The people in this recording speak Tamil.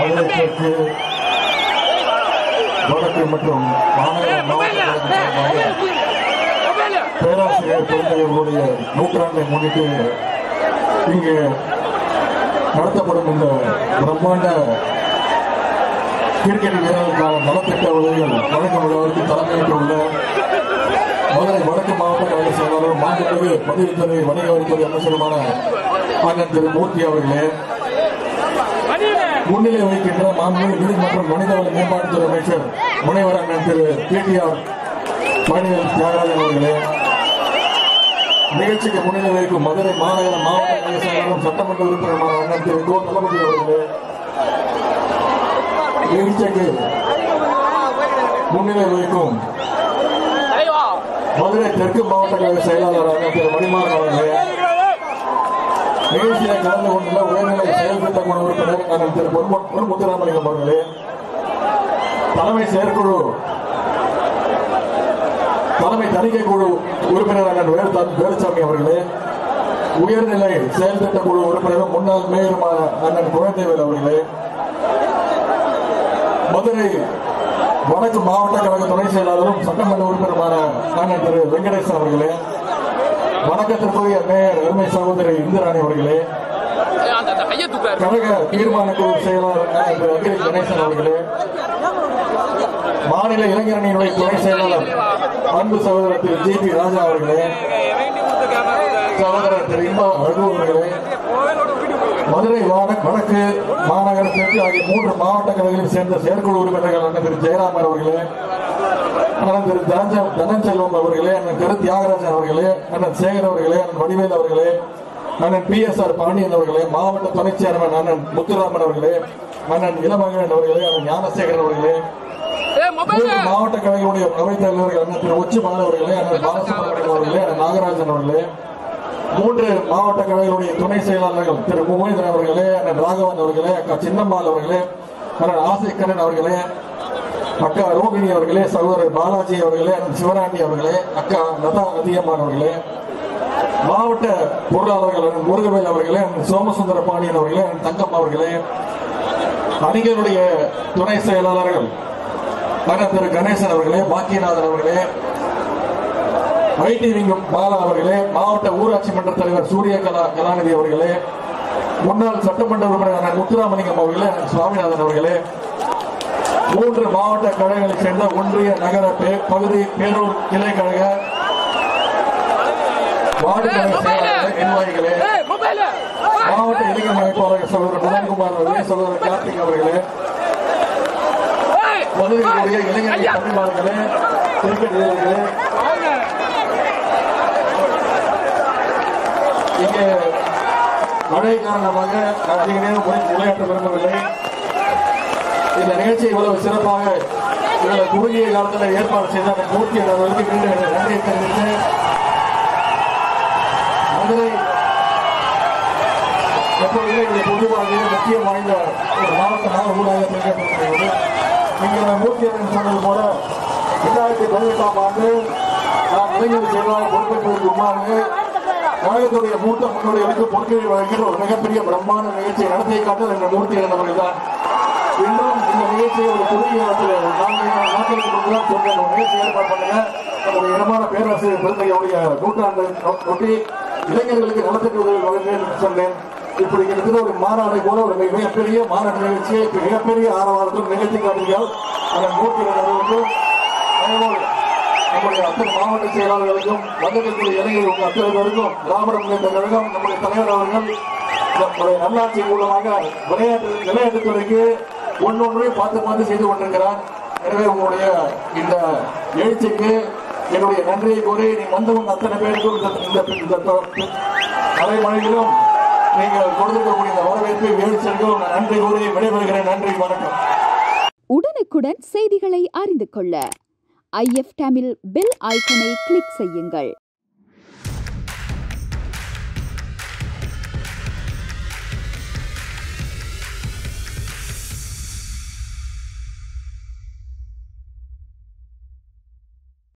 மதுரை தெற்கு வடக்கு மற்றும் மாநில மாவட்ட பேராசிரியர் பெருந்தகைகளுடைய நூற்றாண்டை முன்னிட்டு இங்கு நடத்தப்படும் இந்த பிரம்மாண்ட கிரிக்கெட் வீரர்களுக்கான நலத்திட்ட உதவிகள் வழங்கும் விழாவிற்கு தலைமையேற்று உள்ள மதுரை வடக்கு மாவட்ட கழக செயலாளர் மாண்புமிகு பதிவுத்துறை வணிக வரித்துறை அமைச்சருமான அண்ணன் திரு மூர்த்தி அவர்களே முன்னிலை வகிக்கின்ற மாண்புமிகு நிதி மற்றும் மனிதவள மேம்பாட்டுத்துறை அமைச்சர் முனைவர் அண்ணன் திரு கேடிஆர் பழனிவேல் தியாகராஜன் அவர்களே நிகழ்ச்சிக்கு முன்னிலை வகிக்கும் மதுரை மாநகர மாவட்ட கழக செயலாளரும் சட்டமன்ற உறுப்பினருமான அண்ணன் திரு கோ தளபதி அவர்களே நிகழ்ச்சிக்கு முன்னிலை வகிக்கும் மதுரை தெற்கு மாவட்ட கழக செயலாளர் அண்ணன் திரு மணிமாறன் அவர்களே நிகழ்ச்சியில கலந்து கொண்டுள்ள உயர்நிலை செயல் திட்ட குழு உறுப்பினர் அண்ணன் திரு பொன்மு- பொன் முத்துராமலிங்கம் அவர்களே தலைமை செயற்குழு தலைமை தணிக்கை குழு உறுப்பினர் அண்ணன் வேலுத்தா- வேலுசாமி அவர்களே உயர்நிலை செயல் திட்ட குழு உறுப்பினரும் முன்னாள் மேயருமான அண்ணன் குழந்தைவேல் அவர்களே மதுரை வடக்கு மாவட்ட கழக துணை செயலாளரும் சட்டமன்ற உறுப்பினருமான அண்ணன் திரு வெங்கடேசன் அவர்களே வணக்கத்திற்குரிய மேயர் அருமை சகோதரி இந்திராணி அவர்களே அந்த அந்த கையை தூக்குறாரு கழக தீர்மான குழு செயலாளர் அண்ணன் திரு அகில் கணேசன் அவர்களே மாநில இளைஞரணியினுடைய துணை செயலாளர் அன்பு சகோதரர் திரு ஜி பி ராஜா அவர்களே சகோதரர் திரு இன்பா ரகு அவர்களே மதுரை வட- வடக்கு மாநகர தெற்கு ஆகிய மூன்று மாவட்ட கழகங்களையும் சேர்ந்த செயற்குழு உறுப்பினர்கள் அண்ணன் திரு ஜெயராமன் அவர்களே அண்ணன் திரு தனஞ்ச- தனஞ்செல்வம் அவர்களே அண்ணன் திரு தியாகராஜன் அவர்களே அண்ணன் சேகர் அவர்களே அண்ணன் வடிவேல் அவர்களே அண்ணன் பி எஸ் ஆர் பாண்டியன் அவர்களே மாவட்ட துணை சேர்மன் அண்ணன் முத்துராமன் அவர்களே அண்ணன் இளமகன் அவர்களே அண்ணன் ஞானசேகரன் அவர்களே ஏ மொபைல் மூன்று மாவட்ட கழகங்களுடைய அவைத் தலைவர்கள் அண்ணன் திரு உச்சி பால் அவர்களே அண்ணன் பாலசுப்ரமணியம் அவர்களே அண்ணன் நாகராஜன் அவர்களே மூன்று மாவட்ட கழகங்களுடைய துணை செயலாளர்கள் திரு முகேந்திரன் அவர்களே அண்ணன் ராகவன் அவர்களே அக்கா சின்னம்மாள் அவர்களே அண்ணன் ஆசைக்கண்ணன் அவர்களே அக்கா ரோகிணி அவர்களே சகோதரர் பாலாஜி அவர்களே அண்ணன் சிவராண்டி அவர்களே அக்கா லதா அதியம்மான் அவர்களே மாவட்ட பொருளாளர்கள் அண்ணன் முருகவேல் அவர்களே அண்ணன் சோமசுந்தர பாண்டியன் அவர்களே அண்ணன் தங்கம் அவர்களே அணிகளுடைய துணை செயலாளர்கள் அண்ணன் திரு கணேசன் அவர்களே பாக்கியநாதன் அவர்களே ஐடி விங்கம் பாலா அவர்களே மாவட்ட ஊராட்சி மன்ற தலைவர் சூரிய கலா கலாநிதி அவர்களே முன்னாள் சட்டமன்ற உறுப்பினர் அண்ணன் முத்துராமலிங்கம் அவர்களே அண்ணன் சுவாமிநாதன் அவர்களே மூன்று மாவட்ட கழகங்களைச் சேர்ந்த ஒன்றிய நகர பே- பகுதி பேரூர் கிளை கழக வார்டு ஏ கழக மொபைல் செயலாளர்களே நிர்வாகிகளே ஏ மொபைல் மாவட்ட இளைஞர் அமைப்பாளர் சகோதரர் மதன்குமார் அவர்களே சகோதரர் கார்த்திக் அவர்களே ஏய் மதுரையினுடைய இளைஞர் பணிவாளர்களே கிரிக்கெட் வீரர்களே இங்கே மழை காரணமாக நான் அதிக நேரம் உரை- உரையாற்ற விரும்பவில்லை இந்த நிகழ்ச்சி இவ்வளவு சிறப்பாக இவ்வளவு குறுகிய காலத்தில் ஏற்பாடு செய்த அந்த மூர்த்தி அவர்களுக்கு மீண்டும் எனது நன்றியை தெரிவித்து மதுரை எப்பொழுதுமே இந்த பொது வாழ்க்கையில் முக்கியம் வாய்ந்த ஒரு மாவட்டமாக ஊராக திகழ்கிறது இங்கே மூர்த்தி அவர்கள் சொன்னது போல இரண்டாயிரத்தி பதினெட்டாம் ஆண்டு நாம் இளைஞர் செயலாளர் பொறுப்பேற்பதற்கு முன்பாக கழகத்துடைய மூத்த முன்னோடிகளுக்கு பொறுப்பை வழங்குகிற ஒரு மிகப்பெரிய பிரம்மாண்ட நிகழ்ச்சியை நடத்திய காட்டல் என்ற மூர்த்தி அவர்கள் தான் இன்னும் இந்த நிகழ்ச்சியை ஒரு குறுகிய காலத்தில் ஒரு நான்கு நாட்களுக்கு முன்புதான் சொன்ன ஒரு நிகழ்ச்சி ஏற்பாடு பண்ணுங்க நம்முடைய இடமான பேராசிரியர் பெருந்தையுடைய நூற்றாண்டு ஒட்டி இளைஞர்களுக்கு நலத்திட்ட உதவி வழங்குகிறேன் என்று சொன்னேன் இப்படி கிட்டத்தட்ட ஒரு மாநாடு போல ஒரு மிக- மிகப்பெரிய மாநாடு நிகழ்ச்சியை இப்ப மிகப்பெரிய ஆரவாரத்தில் நிகழ்த்தி காட்டுகிறார் அதன் மூர்த்தி அவர்களுக்கும் அதேபோல் நம்முடைய அத்தனை மாவட்ட செயலாளர்களுக்கும் வந்திருக்கக்கூடிய இளைஞர்கள் உங்கள் அத்தனை பேருக்கும் திராவிட முன்னேற்ற கழகம் நம்முடைய தலைவர் அவர்கள் நம்முடைய நல்லாட்சி மூலமாக விளையாட்டு விளையாட்டுத்துறைக்கு ஒன்னொன்றையும் பார்த்து பார்த்து செய்து கொண்டிருக்கிறார் எனவே உங்களுடைய இந்த எழுச்சிக்கு என்னுடைய நன்றியை கூறி நீ வந்தவங்க அத்தனை பேருக்கும் இந்த இந்த இந்த தலைமொழியிலும் நீங்கள் கொடுத்திருக்கக்கூடிய இந்த வரவேற்பை எழுச்சிக்கும் நான் நன்றி கூறி விடைபெறுகிறேன் நன்றி வணக்கம் உடனுக்குடன் செய்திகளை அறிந்து கொள்ள ஐஎஃப் தமிழ் பெல் ஐக்கனை கிளிக் செய்யுங்கள்